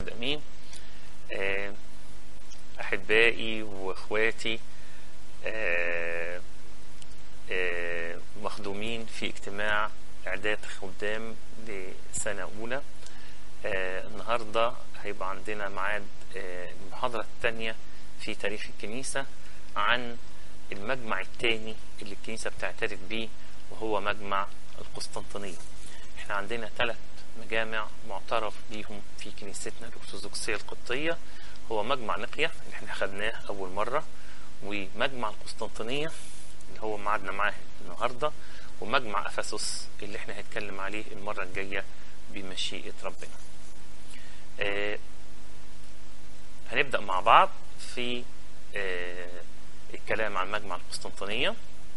واحد امين آه، احبائي واخواتي آه، آه، مخدومين في اجتماع اعداد خدام لسنه اولى آه، النهارده هيبقى عندنا ميعاد آه، المحاضره الثانيه في تاريخ الكنيسه عن المجمع الثاني اللي الكنيسه بتعترف بيه وهو مجمع القسطنطينيه احنا عندنا ثلاث مجامع معترف بيهم في كنيستنا الارثوذكسيه القبطيه هو مجمع نقيه اللي احنا خدناه اول مره ومجمع القسطنطينيه اللي هو معادنا معاه النهارده ومجمع افسس اللي احنا هنتكلم عليه المره الجايه بمشيئه ربنا. آه هنبدا مع بعض في آه الكلام عن مجمع القسطنطينيه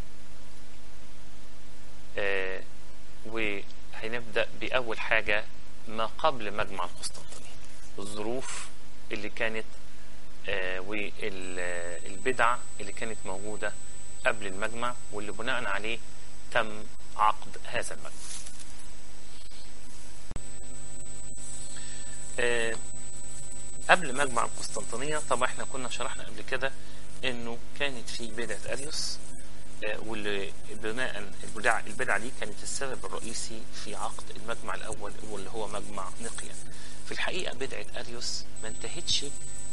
آه وهنبدا باول حاجه ما قبل مجمع القسطنطينيه الظروف اللي كانت آه والبدع اللي كانت موجوده قبل المجمع واللي بناء عليه تم عقد هذا المجمع آه قبل مجمع القسطنطينيه طبعا احنا كنا شرحنا قبل كده انه كانت في بدعه اريوس آه واللي بناء البدع البدعه دي كانت السبب الرئيسي في عقد المجمع الاول واللي هو مجمع نقيا في الحقيقه بدعه اريوس ما انتهتش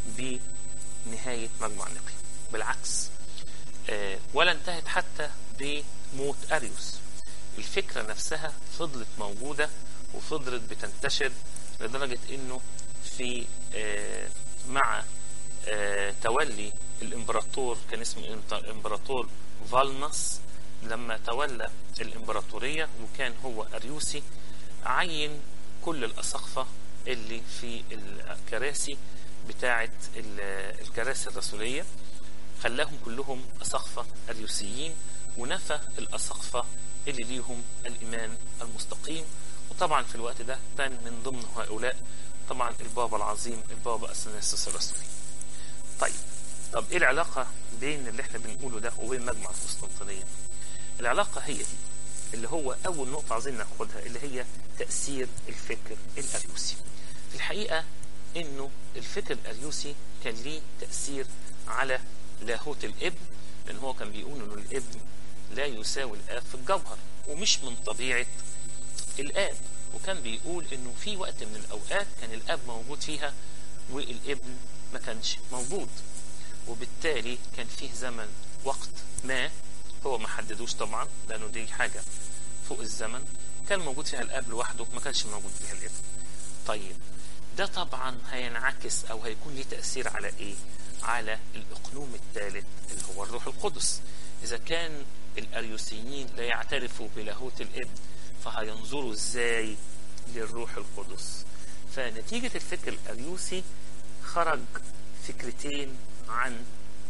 بنهايه مجمع نقيا بالعكس آه ولا انتهت حتى بموت اريوس الفكره نفسها فضلت موجوده وفضلت بتنتشر لدرجه انه في آه مع آه تولي الامبراطور كان اسمه الامبراطور فالنس لما تولى الامبراطوريه وكان هو اريوسي عين كل الاساقفه اللي في الكراسي بتاعه الكراسي الرسوليه خلاهم كلهم اساقفه اريوسيين ونفى الاساقفه اللي ليهم الايمان المستقيم وطبعا في الوقت ده كان من ضمن هؤلاء طبعا البابا العظيم البابا اثناسيوس الرسولي. طيب طب ايه العلاقه بين اللي احنا بنقوله ده وبين مجمع القسطنطينيه؟ العلاقه هي دي اللي هو اول نقطه عايزين ناخدها اللي هي تاثير الفكر الاريوسي. في الحقيقه انه الفكر الاريوسي كان ليه تاثير على لاهوت الابن لان هو كان بيقول انه الابن لا يساوي الاب في الجوهر ومش من طبيعه الاب وكان بيقول انه في وقت من الاوقات كان الاب موجود فيها والابن ما كانش موجود وبالتالي كان فيه زمن وقت ما هو ما حددوش طبعا لانه دي حاجه فوق الزمن كان موجود فيها الاب لوحده ما كانش موجود فيها الابن طيب ده طبعا هينعكس او هيكون ليه تاثير على ايه على الاقنوم الثالث اللي هو الروح القدس اذا كان الاريوسيين لا يعترفوا بلاهوت الابن فهينظروا ازاي للروح القدس فنتيجة الفكر الأريوسي خرج فكرتين عن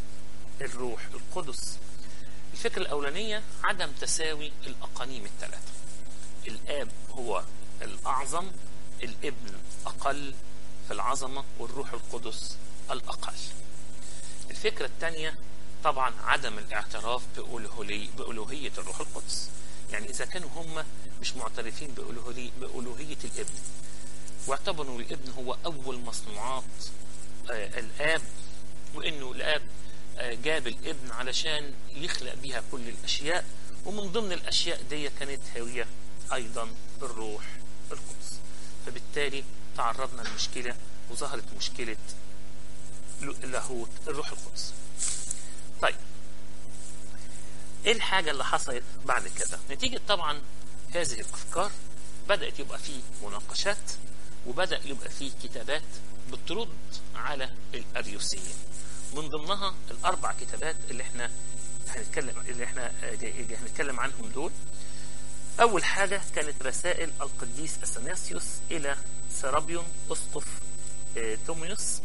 الروح القدس الفكرة الأولانية عدم تساوي الأقانيم الثلاثة الآب هو الأعظم الابن أقل في العظمة والروح القدس الأقل الفكرة الثانية طبعا عدم الاعتراف بألوهية الروح القدس يعني إذا كانوا هم مش معترفين بألوهية, بألوهية الابن واعتبروا الابن هو أول مصنوعات آه الآب وإنه الآب آه جاب الابن علشان يخلق بها كل الأشياء ومن ضمن الأشياء دي كانت هي أيضا الروح القدس فبالتالي تعرضنا لمشكلة وظهرت مشكلة لاهوت الروح القدس طيب ايه الحاجة اللي حصلت بعد كده نتيجة طبعا هذه الافكار بدأت يبقى فيه مناقشات وبدأ يبقى فيه كتابات بترد على الاريوسيين من ضمنها الاربع كتابات اللي احنا هنتكلم اللي احنا هنتكلم عنهم دول اول حاجة كانت رسائل القديس اثناسيوس الى سرابيون اسقف توميوس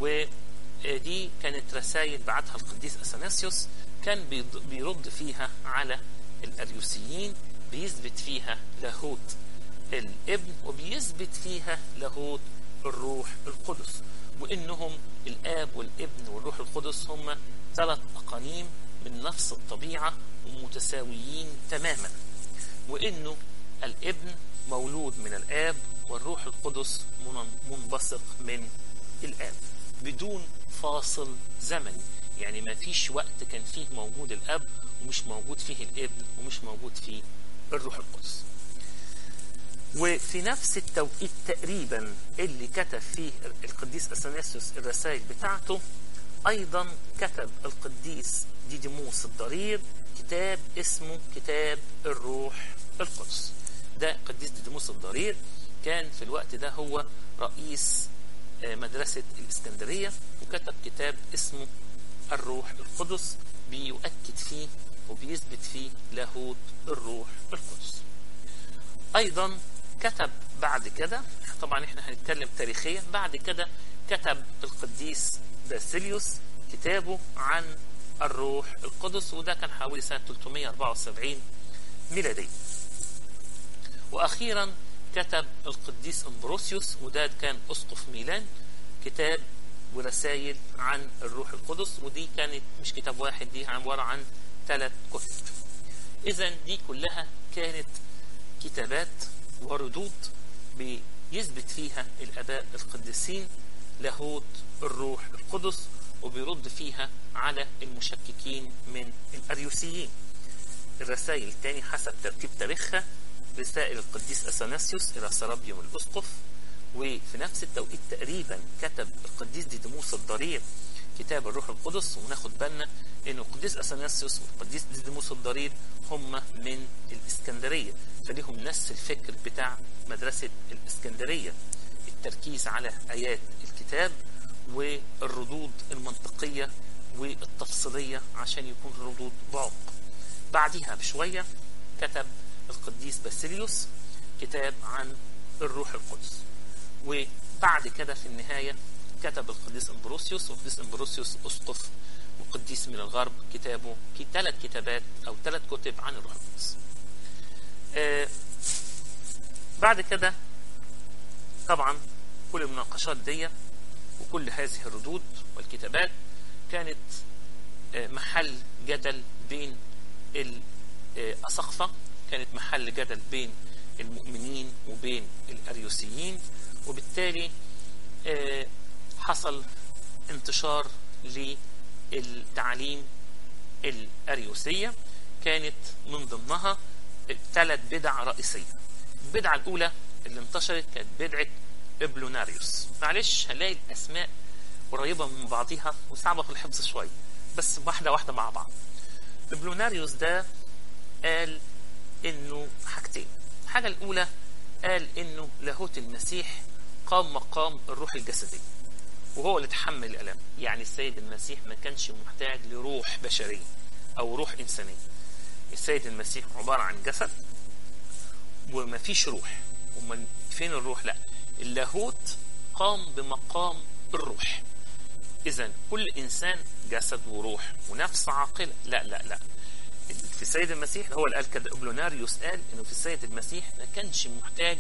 ودي كانت رسائل بعتها القديس اثناسيوس كان بيرد فيها على الاريوسيين بيثبت فيها لاهوت الابن وبيثبت فيها لاهوت الروح القدس وانهم الاب والابن والروح القدس هم ثلاث اقانيم من نفس الطبيعه ومتساويين تماما وانه الابن مولود من الاب والروح القدس منبثق من الآب بدون فاصل زمني يعني ما فيش وقت كان فيه موجود الأب ومش موجود فيه الابن ومش موجود فيه الروح القدس وفي نفس التوقيت تقريبا اللي كتب فيه القديس اثناسيوس الرسائل بتاعته ايضا كتب القديس ديديموس الضرير كتاب اسمه كتاب الروح القدس ده القديس ديديموس الضرير كان في الوقت ده هو رئيس مدرسة الإسكندرية وكتب كتاب اسمه الروح القدس بيؤكد فيه وبيثبت فيه لاهوت الروح القدس أيضا كتب بعد كده طبعا احنا هنتكلم تاريخيا بعد كده كتب القديس باسيليوس كتابه عن الروح القدس وده كان حوالي سنة 374 ميلادية وأخيرا كتب القديس امبروسيوس وده كان أسقف ميلان كتاب ورسائل عن الروح القدس ودي كانت مش كتاب واحد دي عبارة عن ثلاث كتب إذا دي كلها كانت كتابات وردود بيثبت فيها الآباء القديسين لاهوت الروح القدس وبيرد فيها على المشككين من الأريوسيين الرسائل الثاني حسب ترتيب تاريخها رسائل القديس أثناسيوس إلى سرابيوم الأسقف وفي نفس التوقيت تقريبا كتب القديس ديديموس الضرير كتاب الروح القدس وناخد بالنا ان القديس اثناسيوس والقديس ديديموس الضرير هم من الاسكندريه فليهم نفس الفكر بتاع مدرسه الاسكندريه التركيز على ايات الكتاب والردود المنطقيه والتفصيليه عشان يكون ردود بعمق بعدها بشويه كتب القديس باسيليوس كتاب عن الروح القدس وبعد كده في النهايه كتب القديس امبروسيوس والقديس امبروسيوس اسقف وقديس من الغرب كتابه ثلاث كتابات او ثلاث كتب عن الروح القدس. آه بعد كده طبعا كل المناقشات دي وكل هذه الردود والكتابات كانت آه محل جدل بين الأسقفة كانت محل جدل بين المؤمنين وبين الأريوسيين وبالتالي آه حصل انتشار للتعليم الأريوسية كانت من ضمنها ثلاث بدع رئيسية البدعة الأولى اللي انتشرت كانت بدعة إبلوناريوس معلش هنلاقي الأسماء قريبة من بعضها وصعبة في الحفظ شوية بس واحدة واحدة مع بعض إبلوناريوس ده قال إنه حاجتين الحاجة الأولى قال إنه لاهوت المسيح قام مقام الروح الجسدي وهو اللي تحمل الألم يعني السيد المسيح ما كانش محتاج لروح بشرية أو روح إنسانية السيد المسيح عبارة عن جسد وما فيش روح ومن فين الروح لا اللاهوت قام بمقام الروح إذا كل إنسان جسد وروح ونفس عاقلة لا لا لا في السيد المسيح هو اللي قال كده ابلوناريوس قال انه في السيد المسيح ما كانش محتاج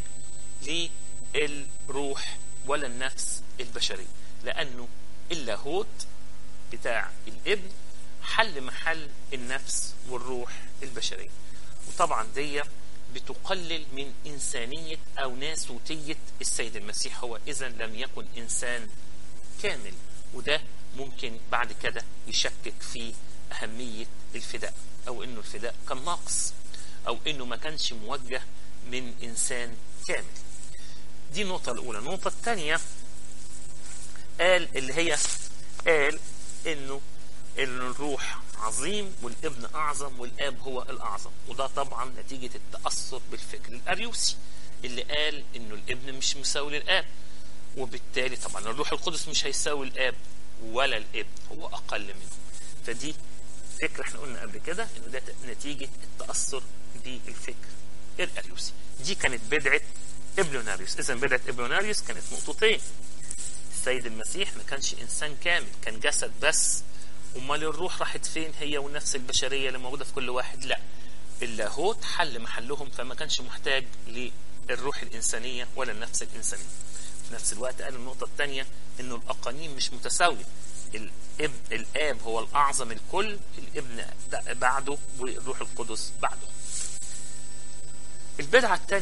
للروح ولا النفس البشريه لانه اللاهوت بتاع الابن حل محل النفس والروح البشريه وطبعا دي بتقلل من انسانيه او ناسوتيه السيد المسيح هو اذا لم يكن انسان كامل وده ممكن بعد كده يشكك في اهميه الفداء او انه الفداء كان ناقص او انه ما كانش موجه من انسان كامل دي النقطة الأولى النقطة الثانية قال اللي هي قال إنه إن الروح عظيم والابن أعظم والآب هو الأعظم وده طبعا نتيجة التأثر بالفكر الأريوسي اللي قال إنه الابن مش مساوي للآب وبالتالي طبعا الروح القدس مش هيساوي الآب ولا الابن هو أقل منه فدي فكرة احنا قلنا قبل كده إنه ده نتيجة التأثر بالفكر الأريوسي دي كانت بدعة ابلوناريوس اذا بدعه ابلوناريوس كانت نقطتين السيد المسيح ما كانش انسان كامل كان جسد بس امال الروح راحت فين هي والنفس البشريه اللي موجوده في كل واحد لا اللاهوت حل محلهم فما كانش محتاج للروح الانسانيه ولا النفس الانسانيه في نفس الوقت قال النقطه الثانيه انه الاقانيم مش متساويه الاب الاب هو الاعظم الكل الابن بعده والروح القدس بعده البدعه الثانيه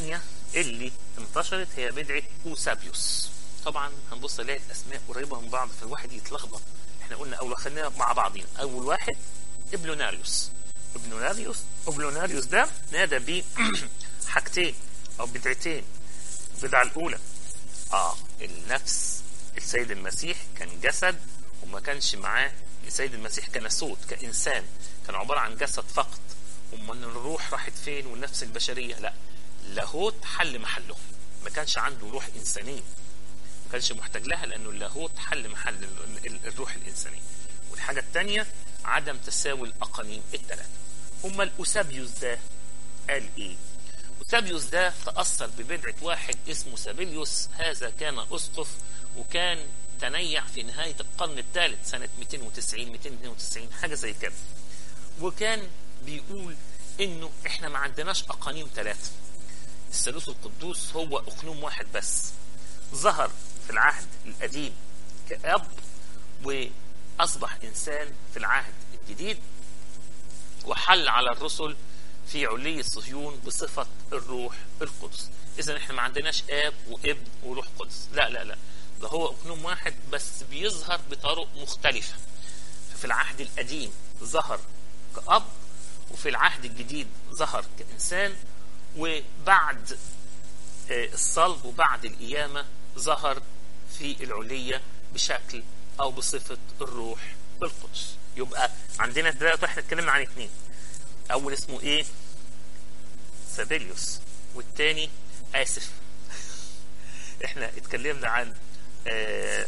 اللي انتشرت هي بدعة أوسابيوس طبعا هنبص نلاقي الأسماء قريبة من بعض فالواحد يتلخبط احنا قلنا أول خلينا مع بعضين أول واحد إبلوناريوس إبلوناريوس إبلوناريوس ده نادى بيه حاجتين أو بدعتين البدعة الأولى آه النفس السيد المسيح كان جسد وما كانش معاه السيد المسيح كناسوت كإنسان كان عبارة عن جسد فقط أمال الروح راحت فين والنفس البشرية لا اللاهوت حل محله ما كانش عنده روح إنسانية ما كانش محتاج لها لأنه اللاهوت حل محل ال- ال- الروح الإنسانية والحاجة الثانية عدم تساوي الأقانيم الثلاثة أما الأوسابيوس ده قال إيه أوسابيوس ده تأثر ببدعة واحد اسمه سابيليوس هذا كان أسقف وكان تنيع في نهاية القرن الثالث سنة 290 292 حاجة زي كده وكان بيقول انه احنا ما عندناش اقانيم ثلاثة الثالوث القدوس هو اقنوم واحد بس ظهر في العهد القديم كأب واصبح انسان في العهد الجديد وحل على الرسل في علية صهيون بصفة الروح القدس اذا احنا ما عندناش اب وابن وروح قدس لا لا لا ده هو اقنوم واحد بس بيظهر بطرق مختلفة في العهد القديم ظهر كأب وفي العهد الجديد ظهر كإنسان وبعد آه، الصلب وبعد القيامة ظهر في العلية بشكل أو بصفة الروح القدس يبقى عندنا دلوقتي احنا اتكلمنا عن اثنين أول اسمه إيه؟ سابيليوس والتاني آسف احنا اتكلمنا عن آه،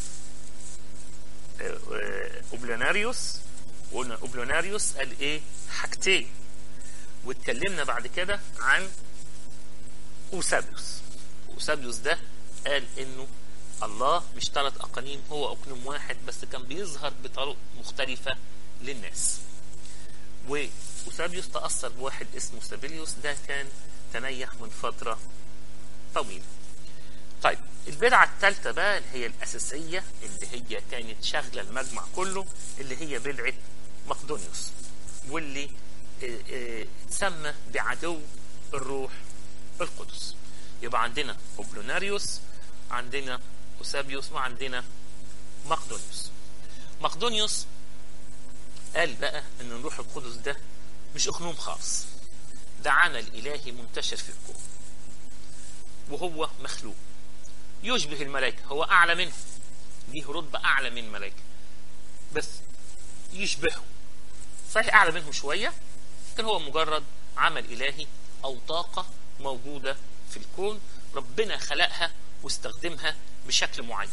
آه، آه، اوبلوناريوس وقلنا اوبلوناريوس قال ايه حاجتين واتكلمنا بعد كده عن اوسابيوس اوسابيوس ده قال انه الله مش ثلاث اقانيم هو اقنوم واحد بس كان بيظهر بطرق مختلفة للناس وأوسابيوس تأثر بواحد اسمه سابيليوس ده كان تنيح من فترة طويلة طيب البدعة الثالثة بقى اللي هي الأساسية اللي هي كانت شاغلة المجمع كله اللي هي بدعة مقدونيوس واللي آه، آه، سمى بعدو الروح القدس يبقى عندنا أوبلوناريوس عندنا أوسابيوس وعندنا مقدونيوس مقدونيوس قال بقى ان الروح القدس ده مش اقنوم خاص ده عمل الهي منتشر في الكون وهو مخلوق يشبه الملائكة هو أعلى منهم ليه رتبة أعلى من الملائكة بس يشبههم صحيح أعلى منهم شوية لكن هو مجرد عمل إلهي أو طاقة موجودة في الكون ربنا خلقها واستخدمها بشكل معين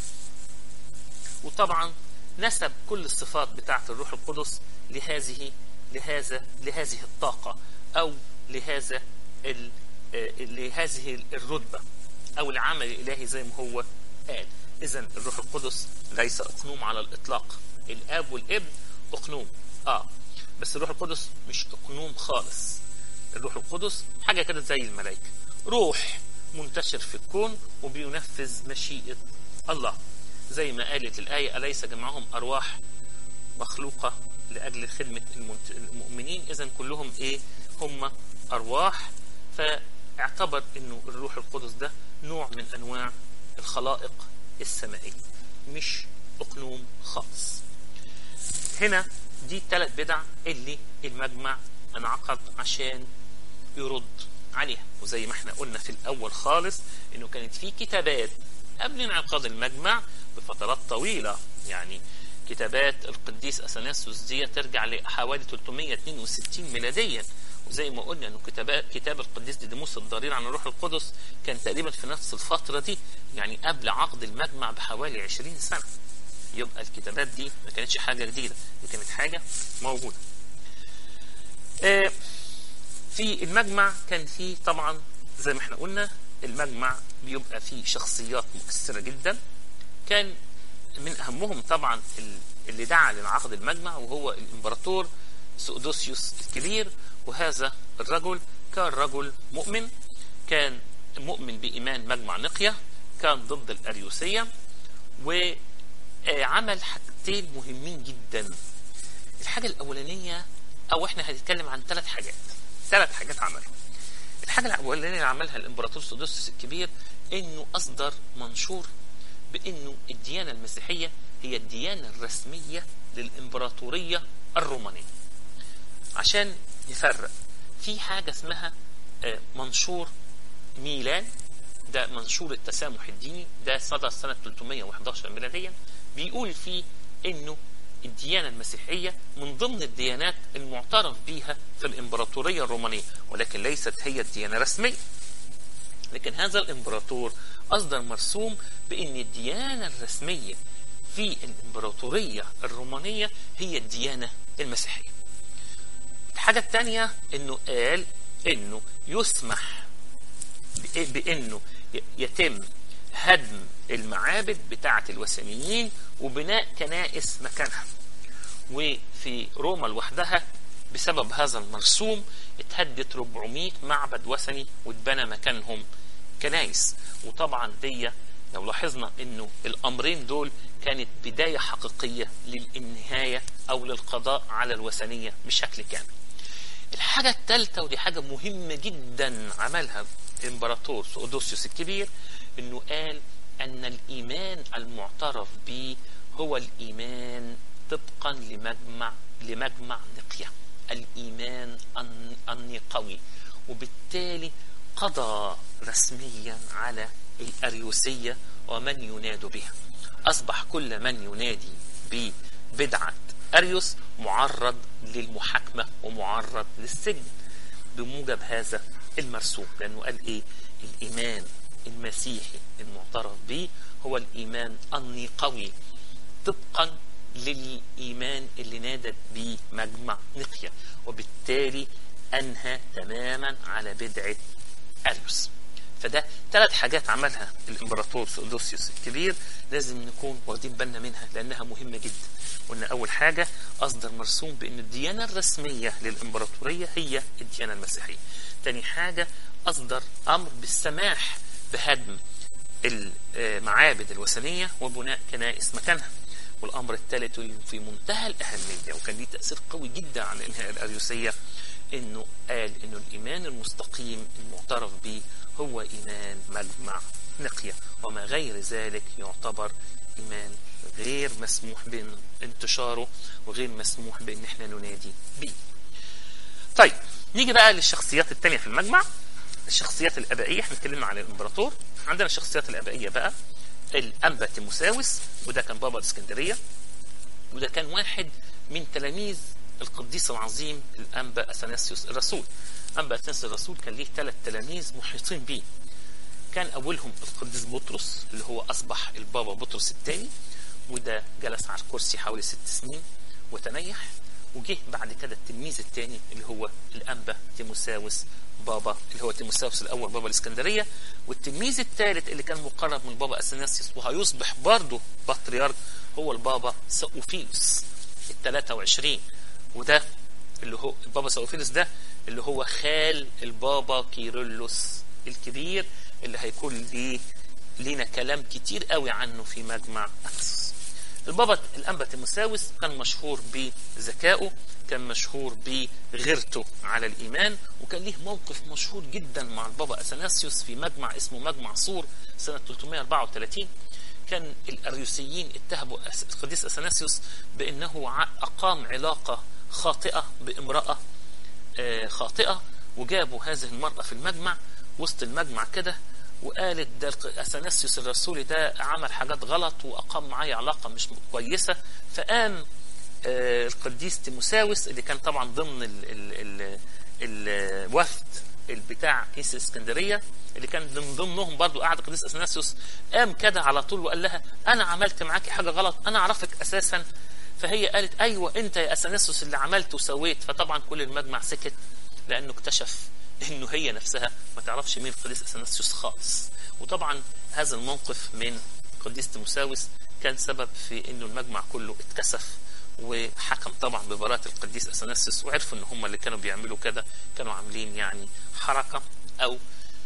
وطبعا نسب كل الصفات بتاعة الروح القدس لهذه لهذا لهذه الطاقة أو لهذا ال آه، لهذه الرتبة أو العمل الإلهي زي ما هو قال إذا الروح القدس ليس أقنوم على الإطلاق الآب والابن أقنوم آه بس الروح القدس مش أقنوم خالص الروح القدس حاجة كده زي الملائكة روح منتشر في الكون وبينفذ مشيئة الله زي ما قالت الآية أليس جمعهم أرواح مخلوقة لأجل خدمة المنت- المؤمنين إذا كلهم إيه هم أرواح فاعتبر أنه الروح القدس ده نوع من أنواع الخلائق السمائية مش أقنوم خاص هنا دي الثلاث بدع اللي المجمع انعقد عشان يرد عليها وزي ما احنا قلنا في الاول خالص انه كانت في كتابات قبل انعقاد المجمع بفترات طويلة يعني كتابات القديس اثناسيوس دي ترجع لحوالي 362 ميلاديا وزي ما قلنا انه كتابات كتاب القديس ديديموس الضرير عن الروح القدس كان تقريبا في نفس الفترة دي يعني قبل عقد المجمع بحوالي 20 سنة يبقى الكتابات دي ما كانتش حاجة جديدة دي كانت حاجة موجودة آه، في المجمع كان فيه طبعا زي ما احنا قلنا المجمع بيبقى فيه شخصيات مؤثرة جدا كان من أهمهم طبعا ال- اللي دعا لانعقاد المجمع وهو الإمبراطور سؤدوسيوس الكبير وهذا الرجل كان رجل مؤمن كان مؤمن بإيمان مجمع نقية كان ضد الأريوسية وعمل حاجتين مهمين جدا الحاجة الأولانية أو إحنا هنتكلم عن ثلاث حاجات ثلاث حاجات عملهم الحاجة الأولانية اللي عملها الإمبراطور سودوسيوس الكبير إنه أصدر منشور بإنه الديانة المسيحية هي الديانة الرسمية للإمبراطورية الرومانية عشان نفرق في حاجة اسمها آه، منشور ميلان ده منشور التسامح الديني ده صدر سنة 311 ميلاديا بيقول فيه انه الديانة المسيحية من ضمن الديانات المعترف بيها في الامبراطورية الرومانية ولكن ليست هي الديانة الرسمية لكن هذا الامبراطور اصدر مرسوم بان الديانة الرسمية في الامبراطورية الرومانية هي الديانة المسيحية الحاجة الثانية انه قال انه يسمح ب- بانه ي- يتم هدم المعابد بتاعة الوثنيين وبناء كنائس مكانها وفي روما لوحدها بسبب هذا المرسوم اتهدت 400 معبد وثني واتبنى مكانهم كنائس وطبعا دي لو لاحظنا انه الامرين دول كانت بداية حقيقية للنهاية او للقضاء على الوثنية بشكل كامل الحاجة الثالثة ودي حاجة مهمة جدا عملها الامبراطور سودوسيوس الكبير انه قال ان الايمان المعترف به هو الايمان طبقا لمجمع لمجمع نقية الايمان الن- النقوي وبالتالي قضى رسميا على الاريوسية ومن يناد بها اصبح كل من ينادي ببدعة اريوس معرض للمحاكمة ومعرض للسجن بموجب هذا المرسوم لانه قال ايه الايمان المسيحي المعترف به هو الايمان النقوي طبقا للايمان اللي نادت به مجمع نقيا وبالتالي انهى تماما على بدعه اريوس فده ثلاث حاجات عملها الامبراطور سودوسيوس الكبير لازم نكون واخدين بالنا منها لانها مهمه جدا قلنا اول حاجه اصدر مرسوم بان الديانه الرسميه للامبراطوريه هي الديانه المسيحيه تاني حاجه اصدر امر بالسماح بهدم المعابد الوثنيه وبناء كنائس مكانها والامر الثالث في منتهى الاهميه وكان ليه تاثير قوي جدا على انهاء الاريوسيه انه قال انه الايمان المستقيم المعترف به هو ايمان مجمع نقيه وما غير ذلك يعتبر ايمان غير مسموح بانتشاره وغير مسموح بان احنا ننادي به. طيب نيجي بقى للشخصيات الثانيه في المجمع الشخصيات الابائيه احنا اتكلمنا عن الامبراطور عندنا الشخصيات الابائيه بقى الانبا تيموساوس وده كان بابا الاسكندريه وده كان واحد من تلاميذ القديس العظيم الانبا اثناسيوس الرسول انبا اثناسيوس الرسول كان ليه ثلاث تلاميذ محيطين بيه كان اولهم القديس بطرس اللي هو اصبح البابا بطرس الثاني وده جلس على الكرسي حوالي ست سنين وتنيح وجه بعد كده التلميذ الثاني اللي هو الانبا تيموساوس بابا اللي هو تيموساوس الاول بابا الاسكندريه والتلميذ الثالث اللي كان مقرب من بابا اثناسيوس وهيصبح برضه بطريرك هو البابا سأوفيلوس ال 23 وده اللي هو البابا سأوفيلوس ده اللي هو خال البابا كيرلس الكبير اللي هيكون ليه لينا كلام كتير قوي عنه في مجمع افسس البابا الانبا تيموساوس كان مشهور بذكائه كان مشهور بغيرته على الايمان وكان ليه موقف مشهور جدا مع البابا اثناسيوس في مجمع اسمه مجمع صور سنه 334 كان الاريوسيين اتهموا القديس اثناسيوس بانه اقام علاقه خاطئه بامراه خاطئه وجابوا هذه المراه في المجمع وسط المجمع كده وقالت ده اثناسيوس الرسولي ده عمل حاجات غلط واقام معايا علاقه مش كويسه فقام القديس تيموساوس اللي كان طبعا ضمن ال ال ال الوفد بتاع كنيسه اسكندريه اللي كان من ضمنهم برضو قاعد القديس اثناسيوس قام كده على طول وقال لها انا عملت معاكي حاجه غلط انا اعرفك اساسا فهي قالت ايوه انت يا اثناسيوس اللي عملت وسويت فطبعا كل المجمع سكت لانه اكتشف انه هي نفسها ما تعرفش مين القديس اثناسيوس خالص وطبعا هذا الموقف من القديس تيموساوس كان سبب في انه المجمع كله اتكسف وحكم طبعا ببراءة القديس اثناسيوس وعرفوا ان هم اللي كانوا بيعملوا كده كانوا عاملين يعني حركة او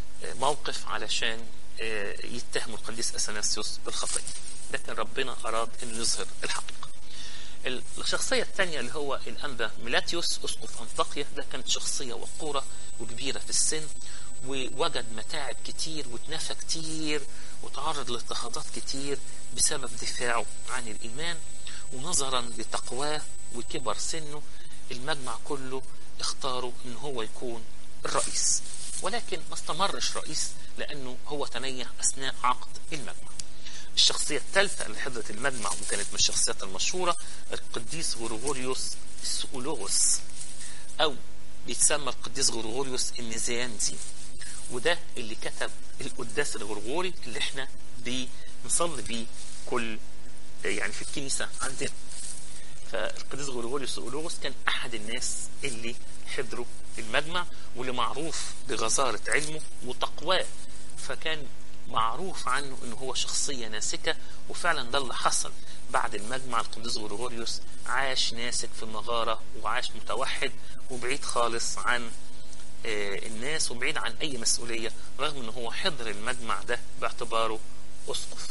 موقف علشان يتهموا القديس اثناسيوس بالخطية لكن ربنا اراد انه يظهر الحقيقة الشخصية الثانية اللي هو الأنبا ميلاتيوس أسقف أنطاكيا ده كانت شخصية وقورة وكبيرة في السن ووجد متاعب كتير واتنفى كتير وتعرض لاضطهادات كتير بسبب دفاعه عن الإيمان ونظرا لتقواه وكبر سنه المجمع كله اختاروا ان هو يكون الرئيس ولكن ما استمرش رئيس لانه هو تنيح اثناء عقد المجمع الشخصية الثالثة اللي حضرت المجمع وكانت من الشخصيات المشهورة القديس غريغوريوس السؤولوغوس أو بيتسمى القديس غريغوريوس النزيانزي وده اللي كتب القداس الغرغوري اللي احنا بنصلي بيه كل يعني في الكنيسة عندنا فالقديس غريغوريوس السؤولوغوس كان أحد الناس اللي حضروا المجمع واللي معروف بغزارة علمه وتقواه فكان معروف عنه انه هو شخصية ناسكة وفعلا ده اللي حصل بعد المجمع القديس غريغوريوس عاش ناسك في المغارة وعاش متوحد وبعيد خالص عن الناس وبعيد عن اي مسؤولية رغم انه هو حضر المجمع ده باعتباره اسقف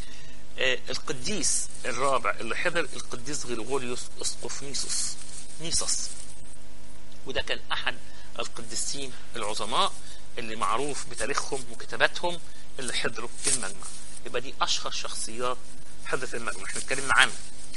القديس الرابع اللي حضر القديس غريغوريوس اسقف نيسوس نيسوس وده كان احد القديسين العظماء اللي معروف بتاريخهم وكتاباتهم اللي حضروا المجمع يبقى دي اشهر شخصيات حضرت المجمع احنا اتكلمنا عن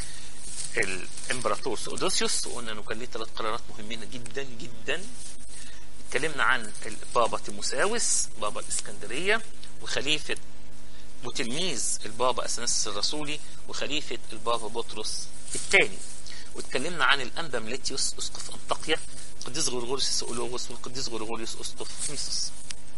الامبراطور سودوسيوس وقلنا انه كان ليه ثلاث قرارات مهمين جدا جدا اتكلمنا عن البابا تيموساوس بابا الاسكندريه وخليفه وتلميذ البابا اثناسيس الرسولي وخليفه البابا بطرس الثاني واتكلمنا عن الانبا ميليتيوس اسقف انطاكيا القديس غرغوريوس السؤولوغوس والقديس غرغوريوس اسقف نيسوس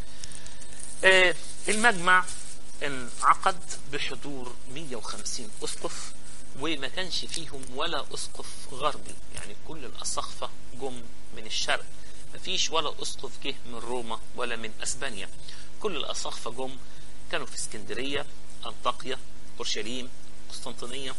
آه المجمع انعقد بحضور 150 اسقف وما كانش فيهم ولا اسقف غربي يعني كل الاساقفه جم من الشرق ما فيش ولا اسقف جه من روما ولا من اسبانيا كل الاساقفه جم كانوا في اسكندريه انطاكيا اورشليم قسطنطينيه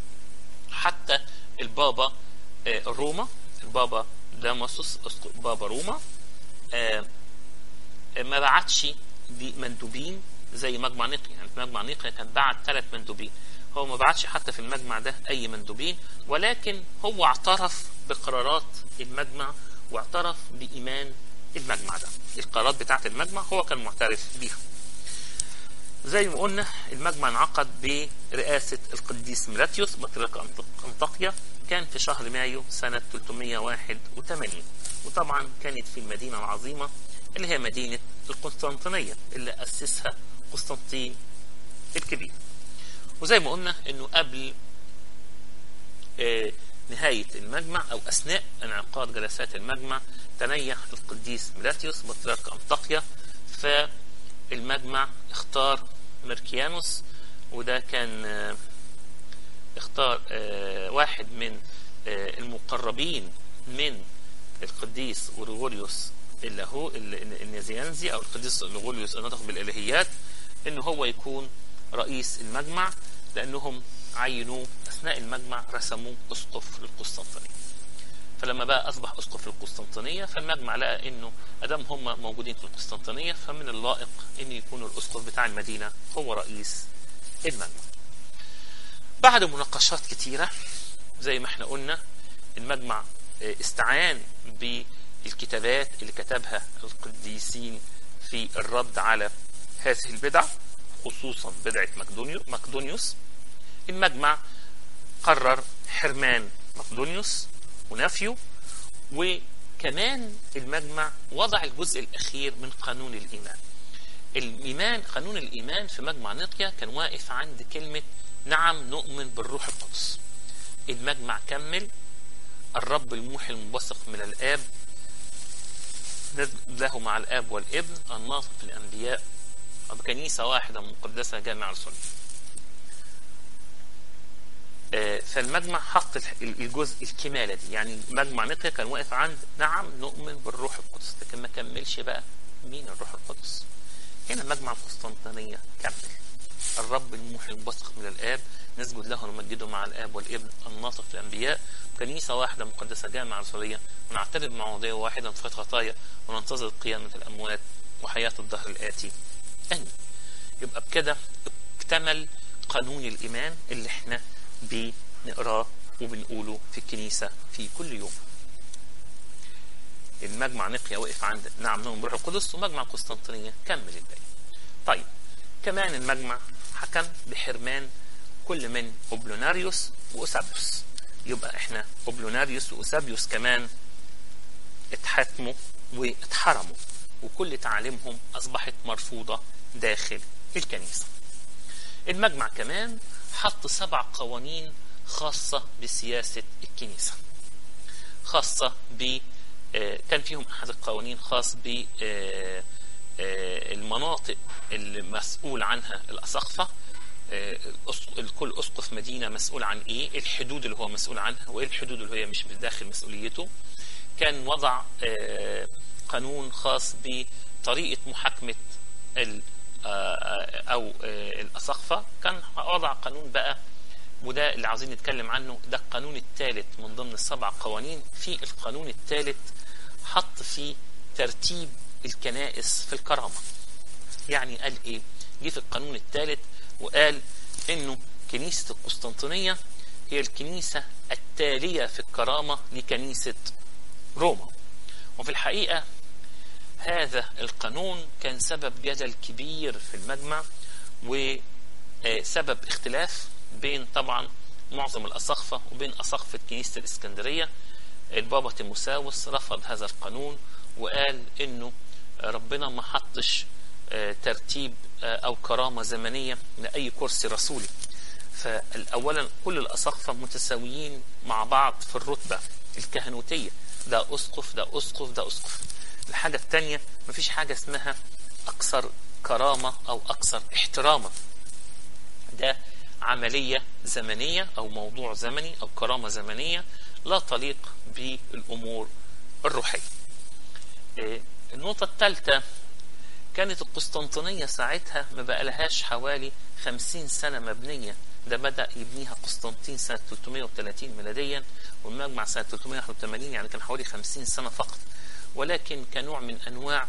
حتى البابا آه روما البابا داموسوس بابا روما آه ما بعتش دي مندوبين زي مجمع نقيا يعني في مجمع نقيا كان بعت ثلاث مندوبين هو ما بعتش حتى في المجمع ده اي مندوبين ولكن هو اعترف بقرارات المجمع واعترف بايمان المجمع ده القرارات بتاعه المجمع هو كان معترف بيها زي ما قلنا المجمع انعقد برئاسة القديس ميلاتيوس بطريرك أنطاكيا كان في شهر مايو سنة 381 وطبعا كانت في المدينة العظيمة اللي هي مدينة القسطنطينية اللي أسسها قسطنطين الكبير وزي ما قلنا انه قبل آه نهاية المجمع او اثناء انعقاد جلسات المجمع تنيح القديس ميلاتيوس بطريرك انطاكيا فالمجمع اختار ميركيانوس وده كان آه اختار آه واحد من المقربين من القديس غريغوريوس اللي هو النيزيانزي او القديس غريغوريوس الناطق بالالهيات انه هو يكون رئيس المجمع لانهم عينوه اثناء المجمع رسموه اسقف للقسطنطينيه فلما بقى اصبح اسقف للقسطنطينيه فالمجمع لقى انه ادام هم موجودين في القسطنطينيه فمن اللائق ان يكون الاسقف بتاع المدينه هو رئيس المجمع بعد مناقشات كتيره زي ما احنا قلنا المجمع استعان بالكتابات اللي كتبها القديسين في الرد على هذه البدع خصوصا بدعة مقدونيوس المجمع قرر حرمان مقدونيوس ونفيه وكمان المجمع وضع الجزء الأخير من قانون الإيمان الإيمان قانون الإيمان في مجمع نقيا كان واقف عند كلمة نعم نؤمن بالروح القدس المجمع كمل الرب الموحي المنبثق من الآب له مع الآب والابن الناطق الأنبياء بكنيسة واحدة مقدسة جامعة السنة فالمجمع حط الجزء الكمالة دي يعني مجمع نقيا كان واقف عند نعم نؤمن بالروح القدس لكن ما كملش بقى مين الروح القدس هنا مجمع القسطنطينية كمل الرب الموحي المبثق من الآب نسجد له ونمجده مع الآب والابن الناطق الأنبياء كنيسة واحدة مقدسة جامعة رسولية ونعترف بمواضيع واحدة في خطايا وننتظر قيامة الأموات وحياة الدهر الآتي آمين يبقى بكده اكتمل قانون الإيمان اللي احنا بنقراه وبنقوله في الكنيسة في كل يوم المجمع نقيا وقف عند نعم نؤمن بروح القدس ومجمع قسطنطينية كمل الباقي طيب كمان المجمع حكم بحرمان كل من اوبلوناريوس وأوسابيوس يبقى احنا اوبلوناريوس وأوسابيوس كمان اتحاكموا واتحرموا وكل تعاليمهم أصبحت مرفوضة داخل الكنيسة المجمع كمان حط سبع قوانين خاصة بسياسة الكنيسة خاصة ب كان فيهم أحد القوانين خاص ب المناطق المسؤول عنها الأساقفة كل أسقف مدينة مسؤول عن إيه الحدود اللي هو مسؤول عنها وإيه الحدود اللي هي مش بداخل مسؤوليته كان وضع قانون خاص بطريقة محاكمة أو الأساقفة كان وضع قانون بقى وده اللي عاوزين نتكلم عنه ده القانون الثالث من ضمن السبع قوانين في القانون الثالث حط فيه ترتيب الكنائس في الكرامة يعني قال ايه جه في القانون الثالث وقال انه كنيسة القسطنطينية هي الكنيسة التالية في الكرامة لكنيسة روما وفي الحقيقة هذا القانون كان سبب جدل كبير في المجمع وسبب اختلاف بين طبعا معظم الأساقفة وبين أساقفة كنيسة الإسكندرية البابا تيموساوس رفض هذا القانون وقال انه ربنا ما حطش ترتيب او كرامه زمنيه لاي كرسي رسولي فاولا كل الاساقفه متساويين مع بعض في الرتبه الكهنوتيه ده اسقف ده اسقف ده اسقف الحاجه الثانيه مفيش حاجه اسمها اكثر كرامه او اكثر احتراما ده عمليه زمنيه او موضوع زمني او كرامه زمنيه لا تليق بالامور الروحيه النقطة الثالثة كانت القسطنطينية ساعتها ما بقى لهاش حوالي خمسين سنة مبنية ده بدأ يبنيها قسطنطين سنة 330 ميلاديا والمجمع سنة 381 يعني كان حوالي 50 سنة فقط ولكن كنوع من أنواع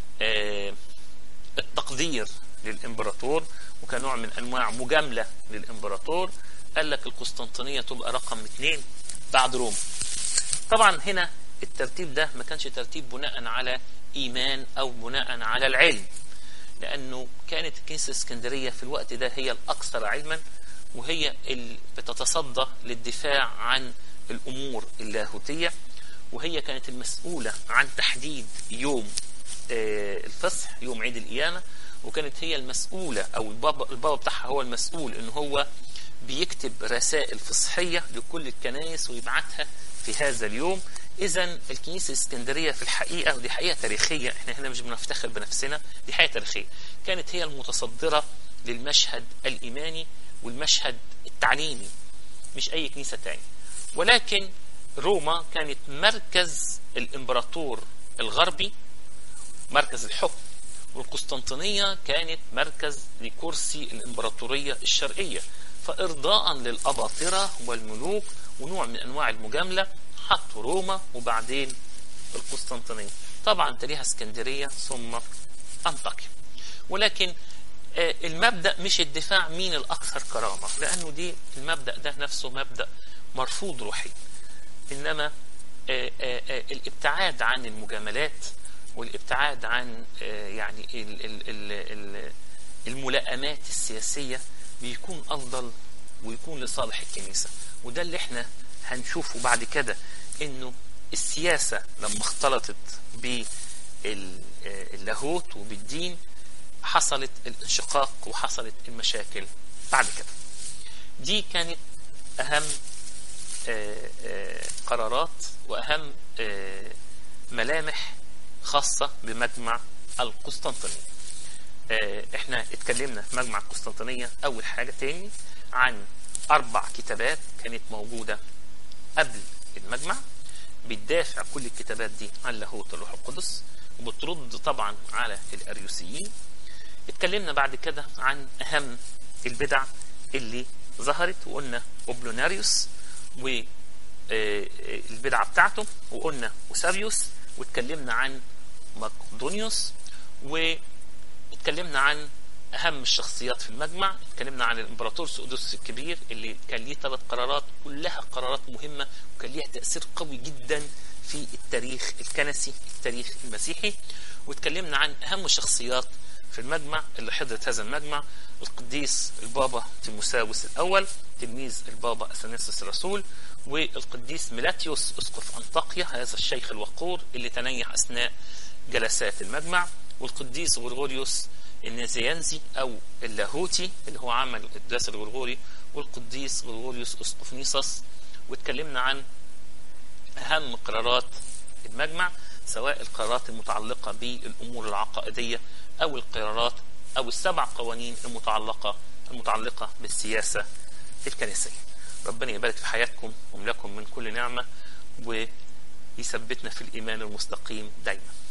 التقدير للإمبراطور وكنوع من أنواع مجاملة للإمبراطور قال لك القسطنطينية تبقى رقم اثنين بعد روما طبعا هنا الترتيب ده ما كانش ترتيب بناء على ايمان او بناء على العلم لانه كانت الكنيسه الاسكندريه في الوقت ده هي الاكثر علما وهي اللي بتتصدى للدفاع عن الامور اللاهوتيه وهي كانت المسؤوله عن تحديد يوم الفصح يوم عيد القيامه وكانت هي المسؤوله او البابا البابا بتاعها هو المسؤول ان هو بيكتب رسائل فصحيه لكل الكنائس ويبعتها في هذا اليوم اذا الكنيسه الاسكندريه في الحقيقه ودي حقيقه تاريخيه احنا هنا مش بنفتخر بنفسنا دي حقيقه تاريخيه كانت هي المتصدره للمشهد الايماني والمشهد التعليمي مش اي كنيسه تاني ولكن روما كانت مركز الامبراطور الغربي مركز الحكم والقسطنطينيه كانت مركز لكرسي الامبراطوريه الشرقيه فارضاء للاباطره والملوك ونوع من انواع المجامله حطوا روما وبعدين القسطنطينية طبعا تليها اسكندرية ثم أنطاكيا ولكن المبدأ مش الدفاع مين الأكثر كرامة لأنه دي المبدأ ده نفسه مبدأ مرفوض روحيا إنما الابتعاد عن المجاملات والابتعاد عن يعني الملائمات السياسية بيكون أفضل ويكون لصالح الكنيسة وده اللي احنا هنشوفه بعد كده انه السياسة لما اختلطت باللاهوت وبالدين حصلت الانشقاق وحصلت المشاكل بعد كده دي كانت اهم قرارات واهم ملامح خاصة بمجمع القسطنطينية احنا اتكلمنا في مجمع القسطنطينية اول حاجة تاني عن اربع كتابات كانت موجودة قبل المجمع بتدافع كل الكتابات دي عن لاهوت الروح القدس وبترد طبعا على الاريوسيين اتكلمنا بعد كده عن اهم البدع اللي ظهرت وقلنا اوبلوناريوس والبدعة بتاعته وقلنا اوسابيوس واتكلمنا عن مقدونيوس واتكلمنا عن اهم الشخصيات في المجمع اتكلمنا عن الامبراطور سؤدوس الكبير اللي كان ليه ثلاث قرارات كلها قرارات مهمه وكان ليها تاثير قوي جدا في التاريخ الكنسي التاريخ المسيحي واتكلمنا عن اهم الشخصيات في المجمع اللي حضرت هذا المجمع القديس البابا تيموساوس الاول تلميذ البابا اثناسيوس الرسول والقديس ميلاتيوس اسقف انطاكيا هذا الشيخ الوقور اللي تنيح اثناء جلسات المجمع والقديس غرغوريوس النازيانزي او اللاهوتي اللي هو عمل القداس الغرغوري والقديس غرغوريوس اسقف نيسوس واتكلمنا عن اهم قرارات المجمع سواء القرارات المتعلقه بالامور العقائديه او القرارات او السبع قوانين المتعلقه المتعلقه بالسياسه الكنسيه. ربنا يبارك في حياتكم ويملاكم من كل نعمه ويثبتنا في الايمان المستقيم دايما.